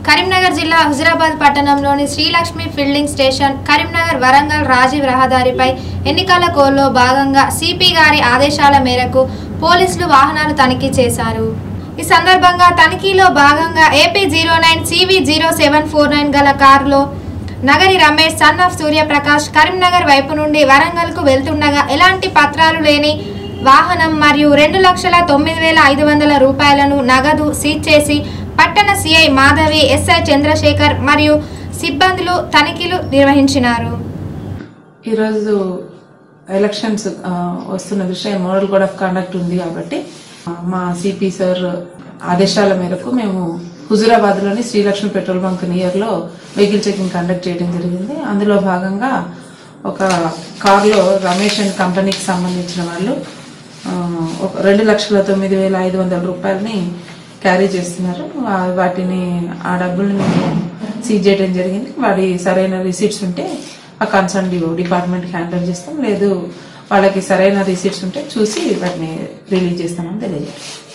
కరీంనగర్ జిల్లా హుజరాబాద్ పట్టణంలోని Srilakshmi filling station Karimnagar Warangal Rajiv రహదారిపై ఎన్నికల కోల్లో భాగంగా సిపి గారి ఆదేశాల మేరకు పోలీసులు వాహనాలు తనిఖీ చేశారు ఈ సందర్భంగా తనిఖీలో భాగంగా AP zero nine CV zero seven four nine గల కారులో నగరి రమేష్ సన్ ఆఫ్ సూర్యప్రకాష్ కరీంనగర్ వైపు నుండి వరంగల్కు వెళ్తుండగా ఎలాంటి పత్రాలు లేని వాహనం మరియు రెండు లక్షల తొమ్మిది వేల ఐదు వందల రూపాయలను నగదు సీజ్ చేసి పట్టణ సిఐ మాధవి ఎస్ఐ చంద్రశేఖర్ మరియు సిబ్బందులు తనిఖీలు నిర్వహించినారు ఈరోజు ఎలక్షన్స్ ఆ, వస్తున్న దృష్ట్యా మోడల్ కోడ్ ఆఫ్ కండక్ట్ ఉంది కాబట్టి ఆ, మా సిపి సార్ ఆదేశాల మేరకు మేము హుజురాబాద్ లోని శ్రీలక్ష్మి పెట్రోల్ బంక్ నియర్ లో వెహికల్ చెకింగ్ కండక్ట్ చేయడం జరిగింది అందులో భాగంగా ఒక కారులో రమేష్ అండ్ కంపెనీకి సంబంధించిన వాళ్ళు ఆ, ఒక రెండు లక్షల తొమ్మిది వేల ఐదు వందల రూపాయలని క్యారీ చేస్తున్నారు వా- వాటిని ఆ డబ్బుల్ని మేము సీజ్ చేయడం జరిగింది వాడి సరైన రిసీట్స్ ఉంటే ఆ కన్సర్న్ డిపార్ట్మెంట్ హ్యాండిల్ చేస్తాం లేదు వాళ్ళకి సరైన రిసీట్స్ ఉంటే చూసి వాటిని రిలీజ్ చేస్తామని తెలియజేస్తాం